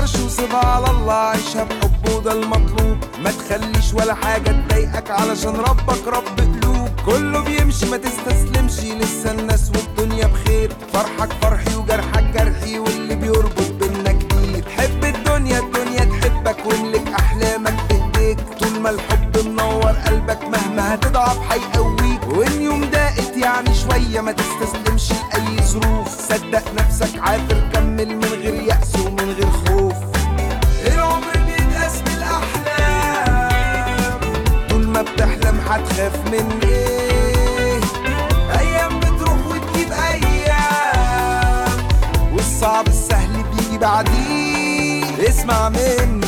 تضيعش وسيبها على الله عيشها بحب وده المطلوب ما تخليش ولا حاجة تضايقك علشان ربك رب قلوب كله بيمشي ما تستسلمش لسه الناس والدنيا بخير فرحك فرحي وجرحك جرحي واللي بيربط بينا كتير حب الدنيا الدنيا تحبك واملك احلامك بايديك طول ما الحب منور قلبك مهما هتضعف هيقويك وان يوم ضاقت يعني شوية ما تستسلمش لأي ظروف صدق نفسك عافر كمل من غير يأس ومن غير خوف العمر بيتقاس بالأحلام طول ما بتحلم هتخاف من ايه أيام بتروح وتجيب أيام والصعب السهل بيجي بعديه اسمع مني